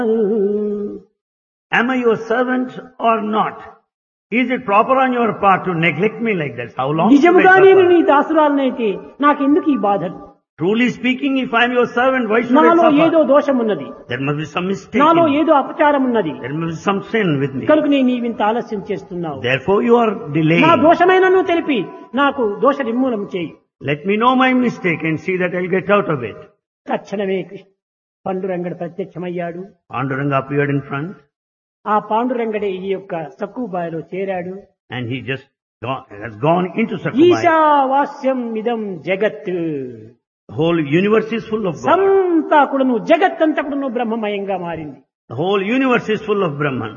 Am I your servant or not? Is it proper on your part to neglect me like that? How long should I నిజముగా నేను suffer? నీ దాసురాలనైతే నాకెందుకు ఈ బాధలు Truly speaking, if I am your servant, why should I నాలో ఏదో suffer? దోషం ఉన్నది There must be some mistake. నాలో in me. ఏదో అపచారం ఉన్నది There must be some sin with me. కనుక నేను నీవింత ఆలస్యం చేస్తున్నావు Therefore you are delaying. నా దోషమైనను తెలిపి నాకు దోష నిర్మూలన చేయి Let me know my mistake and see that I'll get out of it. తక్షణమే కృష్ణ పాండురంగడు ప్రత్యక్షమయ్యాడు Panduranga appeared in front ఆ పాండురంగడే ఈ యొక్క సక్కుబాయిలో చేరాడు and he just gone, has gone into Sakubai. ఈశావాస్యం ఇదం జగత్ The whole universe is full of God. సంతా కూడాను జగత్ అంతా కూడాను బ్రహ్మమయంగా మారింది The whole universe is full of Brahman.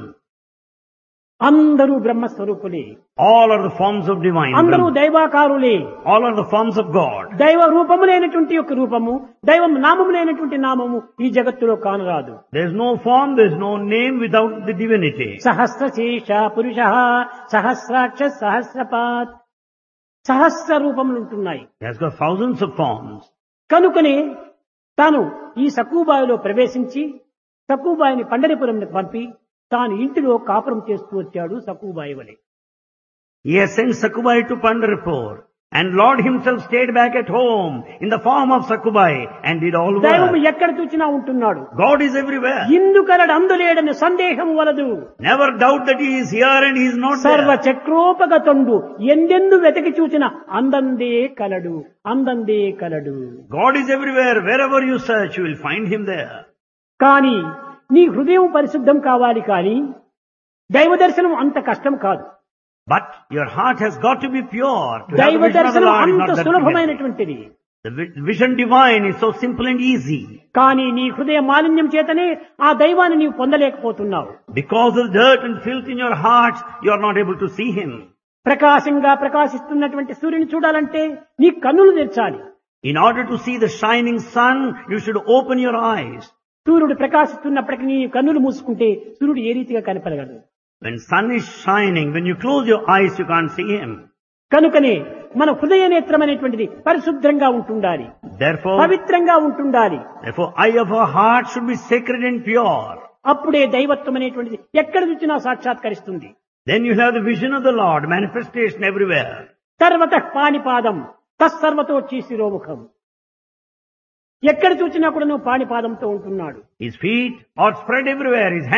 అందరూ బ్రహ్మస్వరూపులే All are the forms of divine. అందరూ Brahman. దైవాకారులే All are the forms of God. దైవ రూపము లేనటువంటి యొక్క రూపము దైవం నామము లేనటువంటి నామము ఈ జగత్తులో కానరాదు There is no form, there is no name without the divinity. సహస్రశేష పురుష సహస్రాక్ష సహస్రపాత్ సహస్ర రూపములు ఉంటున్నాయి He has got thousands of forms. కనుకనే తాను ఈ సక్కుబాయిలో ప్రవేశించి సక్కుబాయిని పండరిపురంకి పంపి తాను ఇంటిలో కాపురం చేస్తూ వచ్చాడు సక్కుబాయి వలె He has sent Sakubai to Pandarpur. And Lord himself stayed back at home in the form of Sakubai and did all దైవం work. ఎక్కడ చూచినా ఉంటున్నాడు God is everywhere. ఇందుకలడు అందులేడని సందేహం వలదు Never doubt that he is here and he is not సర్వ there. చక్రోపగతుండు ఎందెందు వెతకి చూచిన అందందే కలడు అందందే కలడు God is everywhere. Wherever you search, you will find him there. కానీ నీ హృదయం పరిశుద్ధం కావాలి కానీ దైవ దర్శనం అంత కష్టం కాదు But your heart has got to be pure. To have దైవ the vision of the దర్శనం Lord is అంత not that difficult. సులభమైనటువంటిది The vi- vision divine is so simple and easy. కానీ నీ హృదయ మాలిన్యం చేతనే ఆ దైవాన్ని నీవు పొందలేకపోతున్నావు Because of dirt and filth in your heart, you are not able to see him. ప్రకాశంగా ప్రకాశిస్తున్నటువంటి సూర్యుని చూడాలంటే నీ కన్నులు తెరచాలి In order to see the shining sun, you should open your eyes. సూర్యుడు ప్రకాశిస్తున్నప్పటికీ నీ కన్నులు మూసుకుంటే సూర్యుడు ఏ రీతిగా కనపడగలడు When sun is shining, when you close your eyes, you can't see him. కనుకనే మన హృదయ నేత్రం అనేటువంటిది పరిశుభ్రంగా ఉంటుండాలి Therefore, పవిత్రంగా ఉంటుండాలి therefore, eye of our heart should be sacred and pure. అప్పుడే దైవత్వం అనేటువంటిది ఎక్కడ చూసినా సాక్షాత్కరిస్తుంది Then you have the vision of the Lord, manifestation everywhere. సర్వత పాణిపాదం తత్సర్వతో శిరోముఖం ఎక్కడ చూసినా కూడా నువ్వు పాణిపాదంతో ఉంటున్నాడు His feet are spread everywhere. His hands